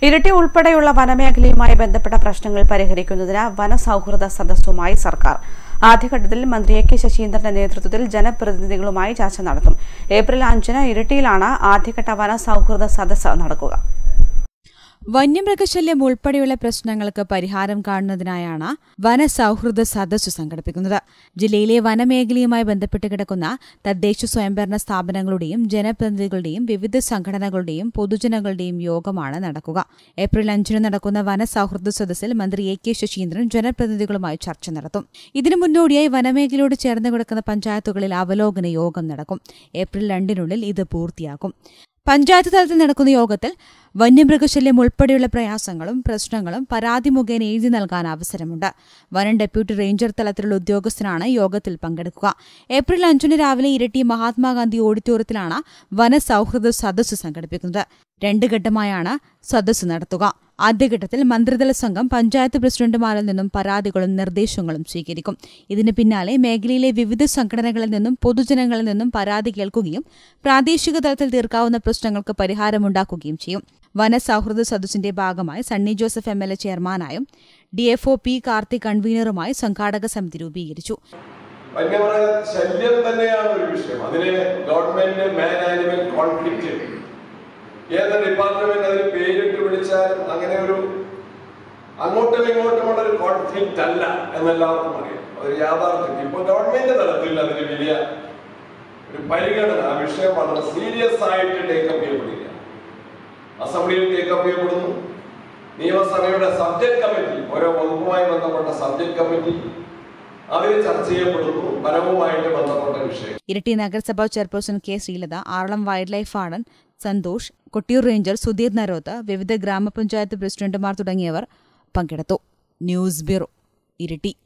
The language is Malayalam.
ഇരിട്ടി ഉൾപ്പെടെയുള്ള വനമേഖലയുമായി ബന്ധപ്പെട്ട പ്രശ്നങ്ങൾ പരിഹരിക്കുന്നതിന് വനസൗഹൃദ സദസ്സുമായി സർക്കാർ ആദ്യഘട്ടത്തിൽ മന്ത്രി എ കെ ശശീന്ദ്രന്റെ നേതൃത്വത്തിൽ ജനപ്രതിനിധികളുമായി ചർച്ച നടത്തും ഏപ്രിൽ അഞ്ചിന് ഇരിട്ടിയിലാണ് ആദ്യഘട്ട വനസൗഹൃദ സദസ്സ് നടക്കുക വന്യമൃഗശല്യം ഉൾപ്പെടെയുള്ള പ്രശ്നങ്ങൾക്ക് പരിഹാരം കാണുന്നതിനായാണ് വനസൗഹൃദ സദസ്സ് സംഘടിപ്പിക്കുന്നത് ജില്ലയിലെ വനമേഖലയുമായി ബന്ധപ്പെട്ട് കിടക്കുന്ന തദ്ദേശ സ്വയംഭരണ സ്ഥാപനങ്ങളുടെയും ജനപ്രതിനിധികളുടെയും വിവിധ സംഘടനകളുടെയും പൊതുജനങ്ങളുടെയും യോഗമാണ് നടക്കുക ഏപ്രിൽ അഞ്ചിന് നടക്കുന്ന വനസൗഹൃദ സദസ്സിൽ മന്ത്രി എ കെ ശശീന്ദ്രൻ ജനപ്രതിനിധികളുമായി ചർച്ച നടത്തും ഇതിനു മുന്നോടിയായി വനമേഖലയോട് ചേർന്ന് കിടക്കുന്ന പഞ്ചായത്തുകളിൽ അവലോകന യോഗം നടക്കും ഏപ്രിൽ രണ്ടിനുള്ളിൽ ഇത് പൂർത്തിയാക്കും പഞ്ചായത്ത് തലത്തിൽ നടക്കുന്ന യോഗത്തിൽ വന്യമൃഗശല്യം ഉൾപ്പെടെയുള്ള പ്രയാസങ്ങളും പ്രശ്നങ്ങളും പരാതി മുഖേന എഴുതി നൽകാൻ അവസരമുണ്ട് വനം ഡെപ്യൂട്ടി റേഞ്ചർ തലത്തിലുള്ള ഉദ്യോഗസ്ഥനാണ് യോഗത്തിൽ പങ്കെടുക്കുക ഏപ്രിൽ അഞ്ചിന് രാവിലെ ഇരട്ടി മഹാത്മാഗാന്ധി ഓഡിറ്റോറിയത്തിലാണ് വനസൗഹൃദ സദസ്സ് സംഘടിപ്പിക്കുന്നത് രണ്ട് ഘട്ടമായാണ് സദസ്സ് നടത്തുക ആദ്യഘട്ടത്തിൽ മന്ത്രിതല സംഘം പഞ്ചായത്ത് പ്രസിഡന്റുമാരിൽ നിന്നും പരാതികളും നിർദ്ദേശങ്ങളും സ്വീകരിക്കും ഇതിന് പിന്നാലെ മേഖലയിലെ വിവിധ സംഘടനകളിൽ നിന്നും പൊതുജനങ്ങളിൽ നിന്നും പരാതി കേൾക്കുകയും പ്രാദേശിക തലത്തിൽ തീർക്കാവുന്ന പ്രശ്നങ്ങൾക്ക് പരിഹാരമുണ്ടാക്കുകയും ചെയ്യും വനസൗഹൃദ സദസ്സിന്റെ ഭാഗമായി Sunny Joseph M L A ചെയർമാനായും ഡിഎഫ്ഒ പി കാർത്തിക് കൺവീനറുമായി സംഘാടക സമിതി രൂപീകരിച്ചു വന്യമൃഗ ശല്യം തന്നെയാണ് ഒരു വിഷയം അതിന് ഗവൺമെന്റ് മാൻ ആനിമൽ കോൺഫ്ലിക്റ്റ് ഏത് ഡിപ്പാർട്ട്മെന്റ് അതിന് പേരിട്ട് വിളിച്ചാലും അങ്ങനെ ഒരു അങ്ങോട്ടും ഇങ്ങോട്ടുമുള്ള ഒരു കോൺഫ്ലിക്റ്റ് അല്ല എന്നെല്ലാവർക്കും അറിയാം അതൊരു യാഥാർത്ഥ്യം ഇപ്പൊ ഗവൺമെന്റ് തലത്തിൽ അതിന് വലിയ ഒരു പരിഗണന ആ വിഷയം വളരെ സീരിയസ് ആയിട്ട് ടേക്കപ്പ് ചെയ്യപ്പെടുക അസംബ്ലിയിൽ ടേക്കപ്പ് ചെയ്യപ്പെടുന്നു നിയമസഭയുടെ സബ്ജക്ട് കമ്മിറ്റി ഓരോ വകുപ്പുമായി ബന്ധപ്പെട്ട സബ്ജക്ട് കമ്മിറ്റി അതിൽ ചർച്ച ചെയ്യപ്പെടുന്നു വനവുമായിട്ട് ബന്ധപ്പെട്ട വിഷയം ഇരട്ടി നഗരസഭാ chairperson K Sreelatha Aralam wildlife warden Santhosh Kottiyoor ranger Sudheer Naroth വിവിധ ഗ്രാമപഞ്ചായത്ത് പ്രസിഡന്റുമാർ തുടങ്ങിയവർ പങ്കെടുത്തു ന്യൂസ് ബ്യൂറോ ഇരിട്ടി